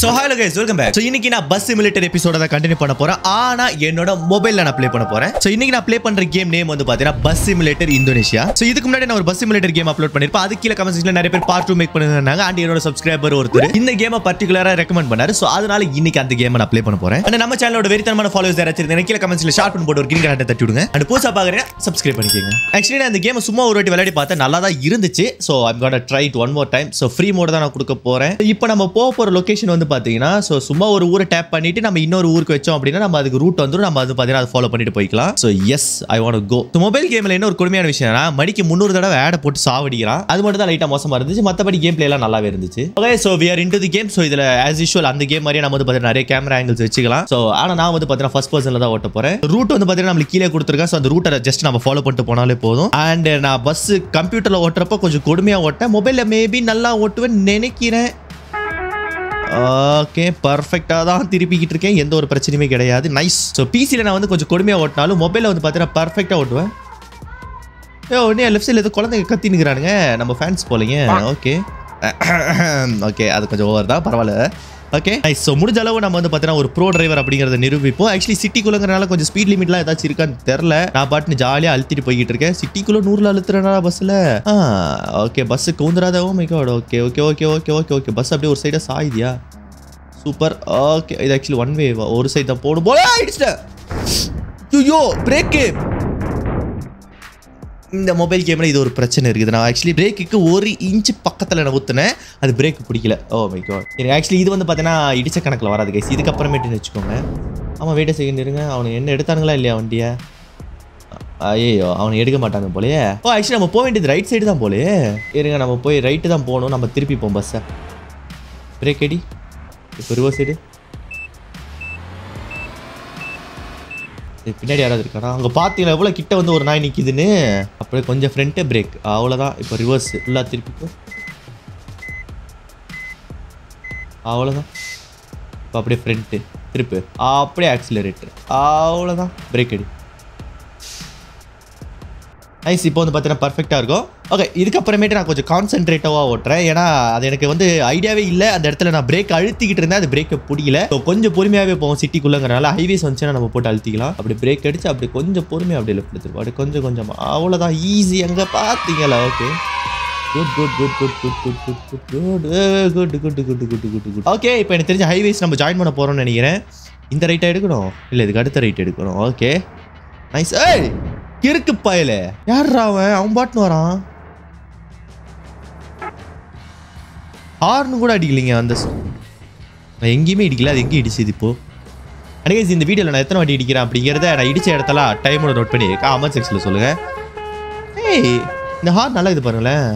So hello guys welcome back so இன்னைக்கு நான் bus simulator எபிசோட தான் கண்டினியூ பண்ண போறேன் ஆனா என்னோட மொபைல்ல நான் ப்ளே பண்ண போறேன் ஸோ இன்னைக்கு நான் ப்ளே பண்ற கேம் நேம் வந்து பாத்தீங்கன்னா பஸ் சிமுலேட்டர் இந்தோனேஷியா ஸோ இதுக்கு முன்னாடி நான் ஒரு பஸ் சிமுலேட்டர் கேம் அப்லோட் பண்ணிருப்பேன் அது கீழே கமெண்ட் செக்ஷன்ல நிறைய பேர் பார்ட் டூ மேக் பண்ணிருந்தாங்க அண்ட் என்னோட சப்ஸ்கிரைபர் ஒருத்தர் இந்த கேமை பர்டிகுலரா ரெக்கமெண்ட் பண்ணாரு ஸோ அதனால இன்னைக்கு அந்த கேமை நான் ப்ளே பண்ண போறேன் அண்ட் நம்ம சேனலோட வெறித்தனமான ஃபாலோவர்ஸ் யாராச்சும் இருந்தா கீழே கமெண்ட்ஸ்ல ஷார்ட் பண்ணி போட்டு ஒரு கிரீன் கரெக்டாக தட்டி விடுங்க அண்ட் புதுசா பாக்குறேன் சப்ஸ்கிரைப் பண்ணிக்கோங்க ஆக்சுவலி நான் இந்த கேம் சும்மா ஒரு வாட்டி விளையாடி பார்த்தேன் நல்லா தான் இருந்துச்சு so I'm got try it one more time so free mode தான் நான் கொடுக்க போறேன் இப்போ நம்ம போக போற லொகேஷன் வந்து பாத்தீங்கன்னா ஸோ சும்மா ஒரு ஊரை டேப் பண்ணிட்டு நம்ம இன்னொரு ஊருக்கு வச்சோம் அப்படின்னா நம்ம அதுக்கு ரூட் வந்துடும் நம்ம அது பார்த்தீங்கன்னா அதை ஃபாலோ பண்ணிட்டு போய்க்கலாம் so yes I want go mobile கேம்ல என்ன ஒரு கொடுமையான விஷயம்னா மணிக்கு முந்நூறு தடவை ஆடை போட்டு சாவடிக்கிறான் அது மட்டும் தான் லைட்டாக மோசமா இருந்துச்சு மற்றபடி கேம் பிளே எல்லாம் நல்லாவே இருந்துச்சு okay so we are into the game so இதில் ஆஸ் யூஷுவல் அந்த கேம் மாதிரியே நம்ம வந்து பார்த்தீங்கன்னா நிறைய கேமரா ஆங்கிள்ஸ் வச்சுக்கலாம் ஸோ ஆனால் நான் வந்து பார்த்தீங்கன்னா ஃபர்ஸ்ட் பர்சனில் தான் ஓட்ட போறேன் ரூட் வந்து பார்த்தீங்கன்னா நம்மளுக்கு கீழே கொடுத்துருக்கேன் ஸோ அந்த ரூட்டை ஜஸ்ட் நம்ம ஃபாலோ பண்ணிட்டு போனாலே போதும் அண்ட் நான் பஸ் கம்ப்யூட்டரில் ஓட்டுறப்போ கொஞ்சம் கொடுமையாக ஓட்டேன் மொபைலில் மேபி நல்லா ஓட்டுவேன் நினைக்கிறேன் ஓகே பர்ஃபெக்டாக தான் திருப்பிக்கிட்டு இருக்கேன் எந்த ஒரு பிரச்சனையுமே கிடையாது நைஸ் ஸோ பிசியில் நான் வந்து கொஞ்சம் கொடுமையாக ஓட்டினாலும் மொபைலில் வந்து பார்த்தீங்கன்னா பர்ஃபெக்டாக ஓட்டுவேன் ஏ உடனே லெஃப்ட் சைடில் ஏதோ குழந்தைங்க கத்தி நிற்கிறானுங்க நம்ம ஃபேன்ஸ் போலீங்க ஓகே ஓகே அது கொஞ்சம் ஓவர் தான் பரவாயில்ல ஓகே ஸோ முடிஞ்ச அளவு நம்ம வந்து பார்த்தீங்கன்னா ஒரு ப்ரோ டிரைவர் அப்படிங்கிறத நிரூபிப்போம் ஆக்சுவலி சிட்டிக்குள்ளங்கிறனால கொஞ்சம் ஸ்பீட் லிமிட்லாம் ஏதாச்சும் இருக்கான்னு தெரில நான் பாட்டுன்னு ஜாலியாக அழுத்திட்டு போய்கிட்டு இருக்கேன் சிட்டிக்குள்ளே நூறில் அழுத்துறேனா பஸ்ஸில் ஆ ஓகே பஸ்ஸு கவுந்துராதவோ my god okay okay okay okay okay okay bus அப்படியே ஒரு சைடாக சாயுதியா சூப்பர் ஓகே இது ஆக்சுவலி ஒன் வே ஒரு சைடு தான் போடும் போல ஆயிடுச்சிட்டேன் ஐயோ பிரேக்கு இந்த மொபைல் கேமில் இது ஒரு பிரச்சனை இருக்குது நான் ஆக்சுவலி பிரேக்குக்கு ஒரு இன்ச்சு பக்கத்தில் நான் ஊற்றுனேன் அது பிரேக் பிடிக்கல ஓ மை காட் எனக்கு ஆக்சுவலி இது வந்து பார்த்தீங்கன்னா இடிச்ச கணக்கில் வராது கைஸ் இதுக்கப்புறமேட்டுன்னு வச்சுக்கோங்க ஆமாம் வெயிட்ட செகண்ட் இருங்க அவனுக்கு என்ன எடுத்தானுங்களா இல்லையா வண்டியை ஐயோ அவனை எடுக்க மாட்டாங்க போலயே ஓ ஆக்சுவலி நம்ம போக வேண்டியது ரைட் சைடு தான் போலயே இருங்க நம்ம போய் ரைட்டு தான் போகணும் நம்ம திருப்பி போம் பஸ்ஸை பிரேக் அடி இப்போ ரிவர்ஸ் சைடு பின்னாடி யாராவது இருக்கானா அங்கே பார்த்தீங்களா எவ்வளோ கிட்ட வந்து ஒரு நாய் நிற்கிதுன்னு அப்படியே கொஞ்சம் ஃப்ரண்ட்டு பிரேக் அவ்வளோதான் இப்போ ரிவர்ஸ் ஃபுல்லாக திருப்பி அவ்வளோதான் இப்போ அப்படியே ஃப்ரண்ட்டு திருப்பு அப்படியே ஆக்சிலரேட்டர் அவ்வளோதான் பிரேக் அடி நைஸ் இப்போ வந்து பார்த்தீங்கன்னா பர்ஃபெக்டாக இருக்கும் ஓகே இதுக்கப்புறமேட்டு நான் கொஞ்சம் கான்சென்ட்ரேட்டிவாக ஓட்டுறேன் ஏன்னா அது எனக்கு வந்து ஐடியாவே இல்லை அந்த இடத்துல நான் பிரேக் அழுத்திக்கிட்டு இருந்தேன் அது பிரேக்கை பிடிக்கல ஸோ கொஞ்சம் பொறுமையாகவே போவோம் சிட்டிக்குள்ளங்கிறனால ஹைவேஸ் வந்துச்சுன்னா நம்ம போட்டு அழுத்திக்கலாம் அப்படி பிரேக் அடிச்சு அப்படி கொஞ்சம் பொறுமையாக அப்படியே லெஃப்ட் எடுத்துருப்போம் அப்படி கொஞ்சம் கொஞ்சம் அவ்வளோதான் ஈஸி அங்கே பார்த்தீங்களா okay good good good good good good good good good good good good good good good okay இப்போ எனக்கு தெரிஞ்ச ஹைவேஸ் நம்ம ஜாயின் பண்ண போகிறோம்னு நினைக்கிறேன் இந்த ரைட்டை எடுக்கணும் இல்லை இதுக்கு அடுத்த ரைட் எடுக்கணும் ஓகே நைஸ் ஏய் கிறுக்கு பயல யார்ரா அவன் அவன் பாட்டுன்னு வரான் ஹார்னு கூட அடிக்கலைங்க அந்த ச- நான் எங்கேயுமே இடிக்கல அது எங்கேயும் இடிச்சுது இப்போ அன்னைக்கு இந்த வீடியோவில் நான் எத்தனை வாட்டி இடிக்கிறேன் அப்படிங்கிறத நான் இடிச்ச இடத்துல டைமோட நோட் பண்ணி காமெண்ட் செக்ஷனில் சொல்லுங்க ஏய் இந்த ஹார்ன் நல்லா இது பாருங்களேன்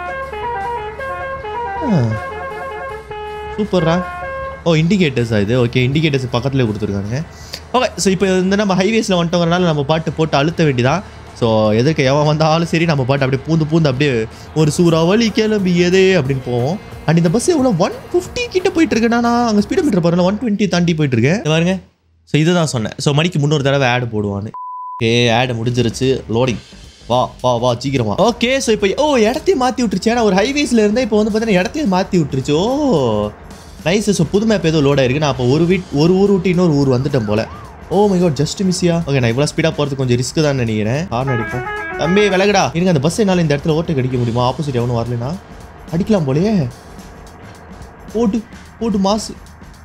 சூப்பர்ரா ஓ இண்டிகேட்டர்ஸா இது ஓகே இண்டிகேட்டர்ஸ் பக்கத்தில் கொடுத்துருக்காங்க ஓகே ஸோ இப்போ இந்த நம்ம ஹைவேஸில் வந்துட்டோங்கிறனால நம்ம பாட்டு போட்டு அழுத்த வேண்டியதான் ஸோ எதுக்கு எவன் வந்தாலும் சரி நம்ம பாட்டு அப்படியே பூந்து பூந்து அப்படியே ஒரு சூறாவளி கிளம்பியதே அப்படின்னு போவோம் அண்ட் இந்த பஸ் எவ்வளோ ஒன் ஃபிஃப்டி கிட்ட போயிட்டு இருக்கேன் நான் அங்கே ஸ்பீடோ மீட்டர் பாருங்க ஒன் டுவெண்ட்டி தாண்டி போயிட்டு இருக்கேன் இங்க பாருங்க ஸோ இதுதான் சொன்னேன் ஸோ மணிக்கு முந்நூறு தடவை ஆடு போடுவான்னு ஓகே ஆடு முடிஞ்சிருச்சு லோடிங் வா வா வா சீக்கிரமா ஓகே ஸோ இப்போ ஓ இடத்தையும் மாற்றி விட்டுருச்சு ஏன்னா ஒரு ஹைவேஸில் இருந்தால் இப்போ வந்து பார்த்தீங்கன்னா இடத்தையும் மாற்றி விட்டுருச்சு ஓ நைஸ் ஸோ புது மேப் ஏதோ லோட் ஆயிருக்கு நான் அப்போ ஒரு வீட் ஒரு ஊர் விட்டு இன்னொரு ஊர் வந்துட்டேன் போல ஓ மை காட் ஜஸ்ட் மிஸ்ஸியா ஓகே நான் இவ்வளோ ஸ்பீடாக போகிறது கொஞ்சம் ரிஸ்க் தான் நினைக்கிறேன் ஹார்ன் அடிப்போம் தம்பி விலகுடா இருங்க அந்த பஸ் என்னால் இந்த இடத்துல ஓட்டு அடிக்க முடியுமா ஆப்போசிட் எவனும் வரலனா அடிக்கலாம் போலயே போட்டு போட்டு மாசு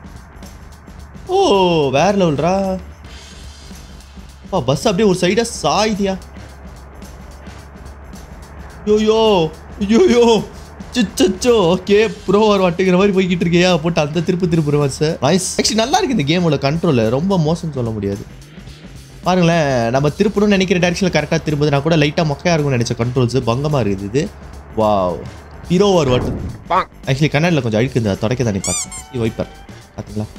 ஓ வேற லெவல்ரா அப்பா பஸ் அப்படியே ஒரு சைடாக சாயுதியா யோயோ யோயோ சிச்சோ ஓகே ப்ரோ ஒரு வட்டுங்கிற மாதிரி போய்கிட்டு இருக்கியா போட்டு அந்த திருப்பு திருப்பு பஸ் நைஸ் ஆக்சுவலி நல்லா இருக்கு இந்த கேமோட கண்ட்ரோல் ரொம்ப மோசம் சொல்ல முடியாது பாருங்களேன் நம்ம திருப்பணும்னு நினைக்கிற டேரக்ஷனில் கரெக்டாக திரும்புது நான் கூட லைட்டாக மொக்கையாக இருக்கும்னு நினச்ச கண்ட்ரோல்ஸ் பங்கமாக இருக்குது இது வாவ் ஹீரோ ஒரு வாட்டு ஆக்சுவலி கண்ணாடியில் கொஞ்சம் அழுக்கு இந்த தொடக்க தானே பார்த்தேன் வைப்பர் பார்த்தீங்களா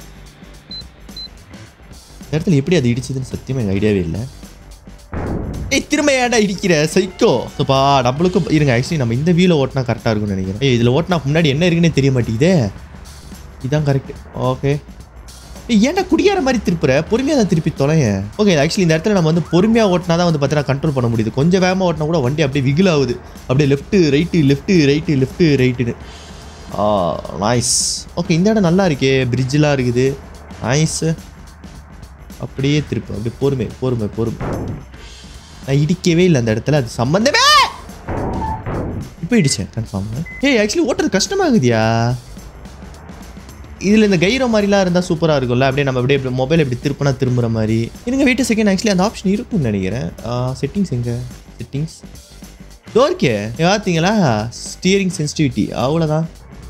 இந்த இடத்துல எப்படி அது இடிச்சதுன்னு சத்தியமாக எனக்கு ஐடியாவே இல்லை ஏய் திரும்ப ஏன்டா இடிக்கிற சைக்கோ சோப்பா நம்மளுக்கும் இருங்க ஆக்சுவலி நம்ம இந்த வியூவில் ஓட்டினா கரெக்டாக இருக்கும்னு நினைக்கிறேன் ஏய் இதில் ஓட்டினா முன்னாடி என்ன இருக்குன்னே தெரிய மாட்டேங்குதே இதான் கரெக்ட் ஓகே ஏய் ஏன்டா குடியார மாதிரி திருப்புற பொறுமையாக தான் திருப்பி தொலையேன் ஓகே ஆக்சுவலி இந்த இடத்துல நம்ம வந்து பொறுமையாக ஓட்டினா தான் வந்து பார்த்தீங்கன்னா கண்ட்ரோல் பண்ண முடியுது கொஞ்சம் வேகமாக ஓட்டினா கூட வண்டி அப்படியே விகில் ஆகுது அப்படியே left right left right left ரைட்டுன்னு ஆ நைஸ் ஓகே இந்த இடம் நல்லா இருக்கே பிரிட்ஜெலாம் இருக்குது நைஸு அப்படியே திருப்பு அப்படியே பொறுமை பொறுமை பொறுமை நான் இடிக்கவே இல்லை அந்த இடத்துல அது சம்பந்தமே இப்போ இடிச்சேன் கன்ஃபார்ம் ஏய் ஆக்சுவலி ஓட்டுறது கஷ்டமாகுதியா இதில் இந்த கைரோ மாதிரிலாம் இருந்தால் சூப்பராக இருக்கும்ல அப்படியே நம்ம அப்படியே இப்படி மொபைல் இப்படி திருப்பினா திரும்புற மாதிரி இருங்க வெயிட் செகண்ட் ஆக்சுவலி அந்த ஆப்ஷன் இருக்கும்னு நினைக்கிறேன் செட்டிங்ஸ் எங்க செட்டிங்ஸ் டோர்க்கே பார்த்தீங்களா ஸ்டியரிங் சென்சிட்டிவிட்டி அவ்வளோதான்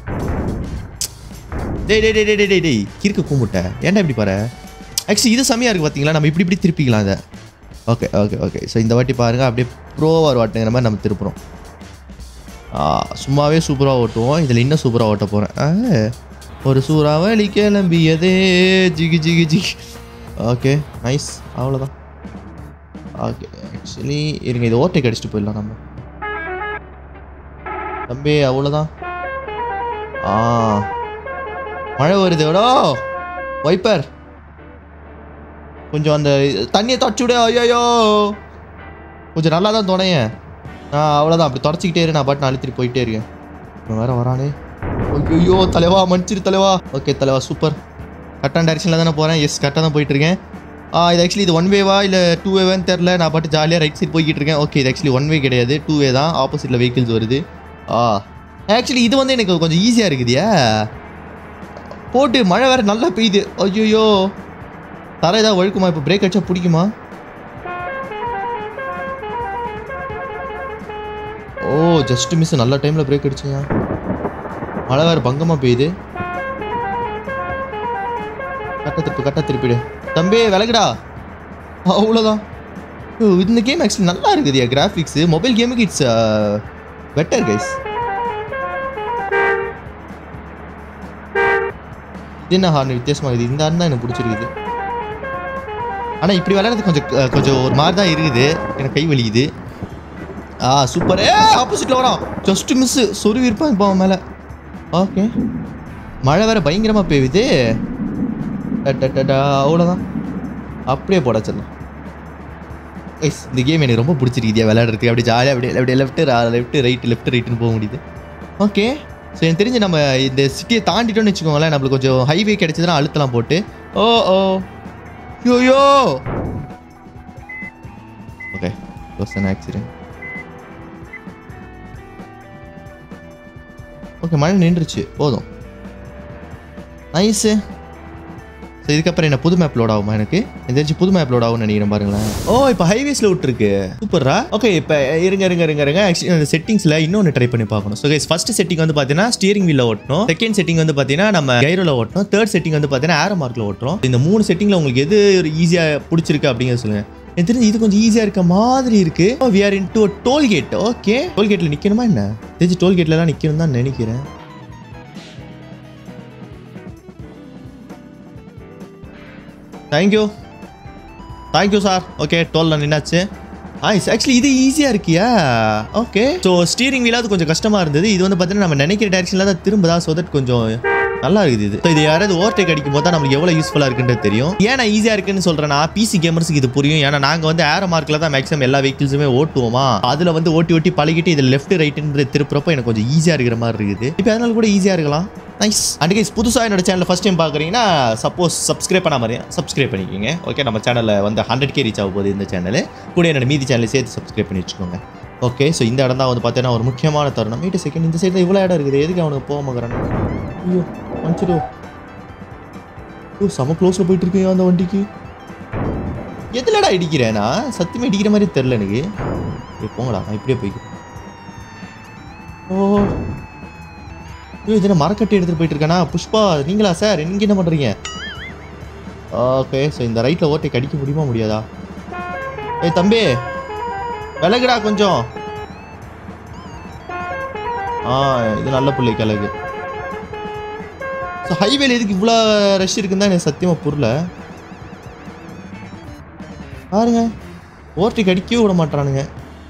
டேய் டேய் டேய் டேய் டேய் டேய் டேய் கிறுக்கு கூமுட்டை ஏன்டா இப்படி பாரு ஆக்சுவலி இது செம்மையாக இருக்குது பார்த்தீங்களா நம்ம இப்படி இப்படி திருப்பிக்கலாம் அதை ஓகே ஓகே ஓகே ஸோ இந்த வாட்டி பாருங்கள் அப்படியே ப்ரோவாக வாட்டுங்கிற மாதிரி நம்ம திருப்புறோம் ஆ, சும்மாவே சூப்பராக ஓட்டுவோம் இதில் இன்னும் சூப்பராக ஓட்ட போகிறேன் ஒரு சூறாவளி கிளம்பியதே ஜிகி ஜிகி ஜிகி ஓகே நைஸ் அவ்வளோதான் ஓகே ஆக்சுவலி இருங்க இது ஓட்டை கடிச்சிட்டு போயிடலாம் நம்ம தம்பி அவ்வளோதான் ஆ மழை வருது எவ்வளோ வைப்பர் கொஞ்சம் அந்த தண்ணியை தொடச்சி விடு ஐயோ கொஞ்சம் நல்லா தான் துணையேன் நான் அவ்வளோதான் அப்படி தொடச்சிக்கிட்டே இரு நான் பாட்டு நான் அழுத்திட்டு போயிட்டே இருக்கேன் இவன் வேற வரானே ஐயோ தலைவா மன்னிச்சிரு தலைவா ஓகே தலைவா சூப்பர் கரெக்டான டைரக்ஷனில் தானே போகிறேன் எஸ் கரெக்டாக தான் போயிட்டு இருக்கேன் ஆ இது ஆக்சுவலி இது ஒன் வேவா இல்லை டூ வேவான்னு தெரில நான் பாட்டு ஜாலியாக ரைட் சைடு போய்கிட்டு இருக்கேன் ஓகே இது ஆக்சுவலி ஒன் வே கிடையாது டூ வே தான் ஆப்போசிட்டில் வெஹிக்கிள்ஸ் வருது ஆ ஆக்சுவலி இது வந்து எனக்கு கொஞ்சம் ஈஸியாக இருக்குதுயா போட்டு மழை வேற நல்லா பெய்யுது ஐயோ தர ஏதாவது ஒழுக்குமா இப்போ பிரேக் அடிச்சா பிடிக்குமா ஓ ஜஸ்ட் மிஸ் நல்ல டைமில் பிரேக் அடிச்சியா மழை வேறு பங்கமாக பெய்யுது கட்ட திருப்பு கட்ட திருப்பிடு தம்பி விலகுடா அவ்வளோதான் ஓ, இந்த கேம் ஆக்சுவலி நல்லா இருக்குதுயா கிராஃபிக்ஸு மொபைல் கேமுக்கு இட்ஸ் பெட்டர் கைஸ் இது என்ன ஹார்ன் வித்தியாசமாக இருக்குது இந்த ஹார்ன் தான் எனக்கு பிடிச்சிருக்குது ஆனால் இப்படி விளையாடுறது கொஞ்சம் அஹ், கொஞ்சம் ஒரு மாதிரி தான் இருக்குது எனக்கு கை வலிக்குது ஆ சூப்பர் ஏ ஆப்போசிட்டில் வரான் ஜஸ்ட் மிஸ்ஸு சொருவி இருப்பான் இப்போ அவன் மேலே ஓகே மழை வேற பயங்கரமாக பெய்யுது டடடடா, அவ்வளோதான் அப்படியே போட சொல்லலாம் ஐஸ் இந்த கேம் எனக்கு ரொம்ப பிடிச்சிருக்குதியா விளையாடுறதுக்கு அப்படி ஜாலியாக அப்படியே அப்படியே லெஃப்ட்டு லெஃப்ட் ரைட்டு லெஃப்ட் ரைட்டுன்னு போக முடியுது ஓகே ஸோ எனக்கு தெரிஞ்சு நம்ம இந்த சிட்டியை தாண்டிட்டோம்னு வச்சுக்கோங்களேன் நம்மளுக்கு கொஞ்சம் ஹைவே கிடைச்சதுன்னா அழுத்தலாம் போட்டு ஓ ஓ யோயோ okay was an accident okay மழை நின்றுச்சு போதும் நைஸு ஸோ இதுக்கப்புறம் என்ன புது மேப் லோட் ஆகுமா எனக்கு எனக்கு தெரிஞ்சு புது மேப் லோட் ஆகும்னு நினைக்கிறேன் பாருங்களேன் ஓ இப்போ ஹைவேஸில் விட்டுருக்கு சூப்பரா ஓகே இப்போ இருங்க இருங்க இருங்க இருங்க ஆக்சுவலி அந்த செட்டிங்ஸில் இன்னொன்று ட்ரை பண்ணி பார்க்கணும் ஸோ கைஸ் ஃபர்ஸ்ட் செட்டிங் வந்து பார்த்தீங்கன்னா ஸ்டியரிங் வீலில் ஓட்டணும் செகண்ட் செட்டிங் வந்து பார்த்தீங்கன்னா நம்ம கைரோவில் ஓட்டணும் தேர்ட் செட்டிங் வந்து பார்த்தீங்கன்னா ஏரோ மார்க்கில் ஓட்டுறோம் இந்த மூணு செட்டிங்கில் உங்களுக்கு எது ஒரு ஈஸியாக பிடிச்சிருக்கு அப்படிங்கிறத சொல்லுங்க எனக்கு தெரிஞ்சு இது கொஞ்சம் ஈஸியாக இருக்க மாதிரி இருக்கு we are in to tollgate okay டோல்கேட்டில் நிற்கணுமா என்ன தெரிஞ்சு டோல்கேட்லலாம் நிற்கணும் தான் நினைக்கிறேன் தேங்க்யூ தேங்க்யூ சார் ஓகே டோலில் நின்னாச்சு ஆய்ஸ் ஆக்சுவலி இது ஈஸியாக இருக்கியா ஓகே ஸோ ஸ்டீரிங் வீலாவது கொஞ்சம் கஷ்டமாக இருந்தது இது வந்து பார்த்தீங்கன்னா நம்ம நினைக்கிற டேரக்ஷனில் தான் திரும்புதா ஸோ தட் கொஞ்சம் நல்லா இருக்குது இது So, இது யாராவது ஓவர்டேக் அடிக்கும் போது தான் நம்மளுக்கு எவ்வளோ யூஸ்ஃபுல்லாக இருக்குன்றது தெரியும் ஏன் நான் ஈஸியாக இருக்குன்னு சொல்கிறேன்னா பிசி கேமர்ஸுக்கு இது புரியும் ஏன்னா நாங்கள் வந்து ஏரோ மார்க்கில் தான் மேக்ஸிமம் எல்லா வெஹிக்கிள்ஸுமே ஓட்டுவோமா அதில் வந்து ஓட்டி ஓட்டி பழகிட்டு இதில் லெஃப்ட் ரைட்டுன்ற திருப்புறப்போ எனக்கு கொஞ்சம் ஈஸியாக இருக்கிற மாதிரி இருக்குது இப்போ அதனால கூட ஈஸியாக இருக்கலாம் நைஸ் அண்ட் கைஸ் புதுசாக என்னோட சேனல் ஃபஸ்ட் டைம் பார்க்குறீங்கன்னா சப்போஸ் சப்ஸ்கிரைப் பண்ண மாதிரி சப்ஸ்கிரைப் பண்ணிக்கோங்க ஓகே நம்ம சேனலில் வந்து ஹண்ட்ரட் கே ரீச் ஆக போகுது இந்த சேனல் கூட என்னோட மீதி சேனலை சேர்த்து சப்ஸ்கிரைப் பண்ணி வச்சுக்கோங்க ஓகே ஸோ இந்த இடம் தான் வந்து பார்த்தீங்கன்னா ஒரு முக்கியமான தருணம் வெயிட் செகண்ட் இந்த சைடில் இவ்வளோ இடம் இருக்குது எதுக்கு அவனுக்கு போக மாட்டேறான் ஐயோ மன்னிச்சிடு ஓ செம க்ளோஸில் போயிட்டு இருக்கேன் அந்த வண்டிக்கு எதுலடா இடிக்கிறேன் நான் சத்தியமாக இடிக்கிற மாதிரி தெரில எனக்கு ஏய், போங்கடா நான் இப்படியே போய்க்கிறேன் ஓ ஐயோ இது என்ன மரக்கட்டி எடுத்துகிட்டு போயிட்டு இருக்கேனா புஷ்பா நீங்களா சார் நீங்கள் என்ன பண்ணுறீங்க ஓகே ஸோ இந்த ரைட்டில் ஓட்டை கடிக்க முடியுமா முடியாதா ஏய் தம்பி விலகுடா கொஞ்சம் ஆ இது நல்ல பிள்ளை கிழகு ஸோ ஹைவேல எதுக்கு இவ்வளோ ரஷ் இருக்குன்னு தான் எனக்கு சத்தியமாக புரியல பாருங்க ஓட்டை கடிக்கவே விட மாட்டானுங்க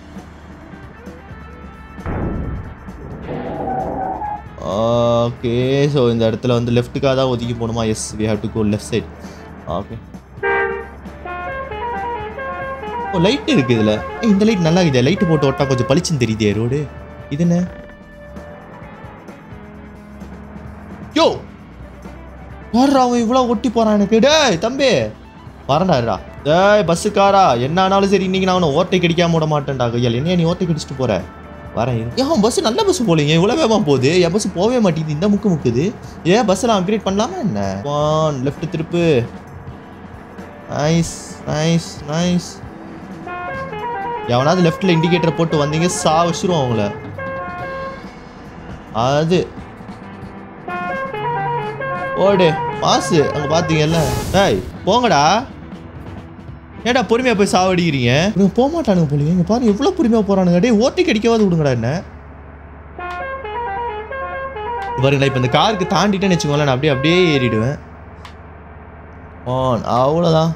ஓகே ஸோ இந்த இடத்துல வந்து லெஃப்ட்டுக்காக தான் ஒதுக்கி போகணுமா yes we have to go left side okay oh light இருக்கு இதில் இந்த லைட் நல்லா இருக்குது லைட் போட்டு ஓட்டா கொஞ்சம் பளிச்சுன்னு தெரியுதே ரோடு இது என்ன யாரா அவன் இவ்வளோ ஒட்டி போறான் எனக்கு டேய் தம்பி வரண்டா இருடா டேய் பஸ்ஸுக்காரா என்ன ஆனாலும் சரி இன்னைக்கு நான் அவனை ஓட்டை கடிக்காம விட மாட்டேன்டா கையால் என்ன நீ ஓட்டை கடிச்சிட்டு போற வரேன் இரு. ஏன் பஸ் நல்ல பஸ் போலீங்க இவ்வளோ வேகமாக போகுது என் பஸ் போகவே மாட்டேங்குது இந்த முக்கு முக்குது ஏன் பஸ்ஸில் அப்கிரேட் பண்ணலாமா என்ன ஒன் லெஃப்ட் திருப்பு நைஸ் நைஸ் நைஸ் எவனாவது லெஃப்ட்டில் இண்டிகேட்டர் போட்டு வந்தீங்க சா வச்சிருவோம் அவங்கள அது ஓடு மாசு அங்க பாத்தீங்கல்ல டேய் போங்கடா ஏடா பொறுமையா போய் சாவடிக்கிறீங்க இவங்க போக மாட்டானுங்க போலீங்க இங்க பாருங்க எவ்வளவு பொறுமையா போறானுங்க டேய் ஓட்டி கடிக்கவாது விடுங்கடா என்ன பாருங்களா இப்போ இந்த காருக்கு தாண்டிட்டேன்னு வச்சுக்கோங்களேன் நான் அப்படியே அப்படியே ஏறிடுவேன் ஆன் அவ்வளோதான்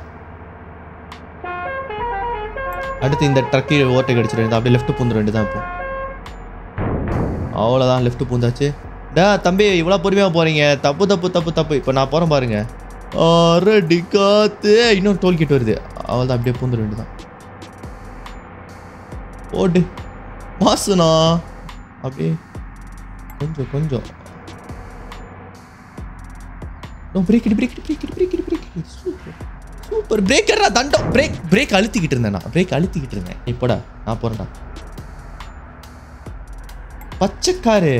அடுத்து இந்த ட்ரக்கி ஓட்டை கடிச்சிட்டு அப்படியே லெஃப்ட் பூந்துட வேண்டியதான் இப்போ அவ்வளோதான் லெஃப்ட் பூந்தாச்சு டா தம்பி இவ்வளோ பொறுமையாக போகிறீங்க தப்பு தப்பு தப்பு தப்பு இப்போ நான் போகிறேன் பாருங்க அரடி காத்து இன்னொரு டோல்கேட் வருது அவ்வளோதான் அப்படியே பூந்துட வேண்டியதான் ஓடு மாசுனா அப்படியே கொஞ்சம் கொஞ்சம் brake brake brake brake brake super super பிரேக்கரா தண்டம் பிரேக் பிரேக் அழுத்திக்கிட்டு இருந்தேன் நான் பிரேக் அழுத்திக்கிட்டு இருந்தேன் இப்போடா நான் போறேன்டா பச்சைக்காரு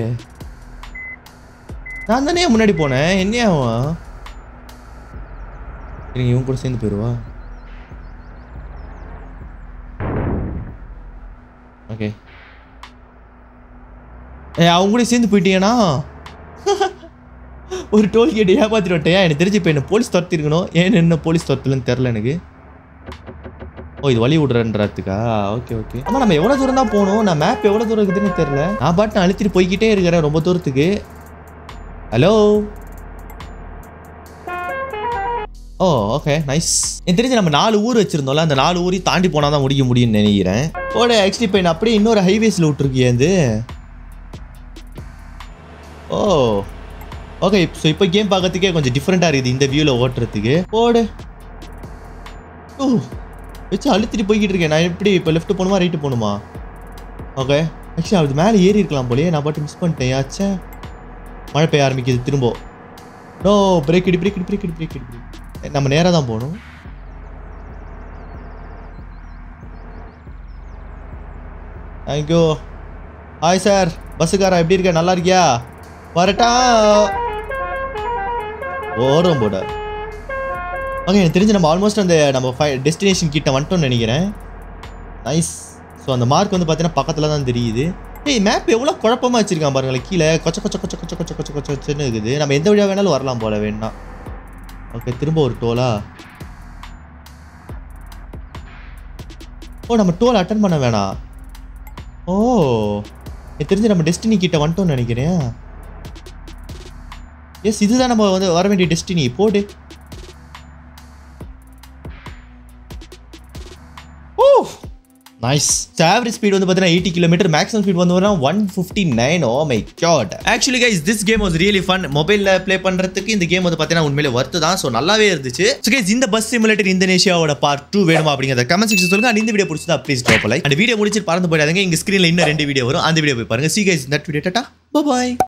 நான் தானே முன்னாடி போனேன் என்ன ஆகும் இருங்க இவன் கூட சேர்ந்து போயிடுவா ஓகே ஏ அவங்க கூட சேர்ந்து போயிட்டீங்கன்னா ஒரு டோல்கேட் ஏமாத்திட்டு வந்துட்டேன் எனக்கு தெரிஞ்சு இப்போ என்ன போலீஸ் துரத்திருக்கணும் ஏன் என்ன போலீஸ் துரத்துலன்னு தெரில எனக்கு ஓ இது வழி விடுறன்றதுக்கா ஓகே ஓகே ஆமா நம்ம எவ்வளோ தூரம் தான் போகணும் நான் மேப் எவ்வளோ தூரம் இருக்குதுன்னு தெரில நான் பாட்டு நான் அழுத்திட்டு போய்கிட்டே இருக்கிறேன் ரொம்ப தூரத்துக்கு ஹலோ ஓ ஓகே நைஸ் எனக்கு தெரிஞ்சு நம்ம நாலு ஊர் வச்சிருந்தோம்ல அந்த நாலு ஊரையும் தாண்டி போனால் தான் முடிக்க முடியும்னு நினைக்கிறேன் ஓட ஆக்சுவலி இப்போ என்ன அப்படியே இன்னொரு ஹைவேஸில் விட்டுருக்கியேந்து ஓ ஓகே ஸோ இப்போ கேம் பார்க்கறதுக்கே கொஞ்சம் டிஃப்ரெண்ட்டாக இருக்குது இந்த வியூவில் ஓட்டுறதுக்கு போடு ஓ வச்சு அழுத்திட்டு போய்கிட்டு இருக்கேன் நான் எப்படி இப்போ லெஃப்ட் போகணுமா ரைட்டு போகணுமா ஓகே ஆக்சுவலி அது மேலே ஏறி இருக்கலாம் போலயே நான் பாட்டு மிஸ் பண்ணிட்டேன் ஆச்சே மழை பெய்ய ஆரம்பிக்குது திரும்ப நோ பிரேக் இடி பிரேக் இடி பிரேக் இடி பிரேக் இடி நம்ம நேராக தான் போகணும் தேங்க்யூ ஹாய் சார் பஸ்ஸுக்காரா எப்படி இருக்க நல்லா இருக்கியா வரட்டா ஓரம் போட ஓகே எனக்கு தெரிஞ்சு நம்ம ஆல்மோஸ்ட் அந்த நம்ம ஃபை டெஸ்டினேஷன் கிட்ட வந்துட்டோம்னு நினைக்கிறேன் நைஸ் ஸோ அந்த மார்க் வந்து பார்த்தீங்கன்னா பக்கத்தில் தான் தெரியுது ஏய் மேப் எவ்வளோ குழப்பமா வச்சிருக்கான் பாருங்களேன் கீழே கொச்ச கொச்ச கொச்ச கொச்ச கொச்ச கொச்ச கொச்ச கொச்சன்னு இருக்குது நம்ம எந்த வழியாக வேணாலும் வரலாம் போல வேணா ஓகே திரும்ப ஒரு டோலா ஓ நம்ம டோல் அட்டன் பண்ண வேணாம் ஓ எனக்கு தெரிஞ்சு நம்ம டெஸ்டினி கிட்ட வந்துட்டோம்னு நினைக்கிறேன் எஸ் இதுதான் நம்ம வந்து வர வேண்டிய டெஸ்டினி போடு ஓ நைஸ் ஆவரேஜ் ஸ்பீட் வந்து பார்த்தீங்கன்னா எயிட்டி கிலோமீட்டர் மேக்ஸிமம் ஸ்பீட் வந்து one fifty nine oh my god actually guys this game was really fun மொபைலில் ப்ளே பண்ணுறதுக்கு இந்த கேம் வந்து பார்த்தீங்கன்னா உண்மையிலே ஒர்த்து தான் ஸோ நல்லாவே இருந்துச்சு ஸோ கைஸ் இந்த பஸ் சிமுலேட்டர் இந்தோனேஷியாவோட பார்ட் டூ வேணுமா அப்படிங்கிறத கமெண்ட் செக்ஷன் சொல்லுங்க and இந்த வீடியோ பிடிச்சதா ப்ளீஸ் ட்ராப் லைக் அந்த வீடியோ முடிச்சு பறந்து போயிடாதீங்க இங்க ஸ்க்ரீனில் இன்னும் ரெண்டு வீடியோ வரும் அந்த வீடியோ போய் பாருங்க சி கைஸ் நட் வீடியோ டாட்டா பாய்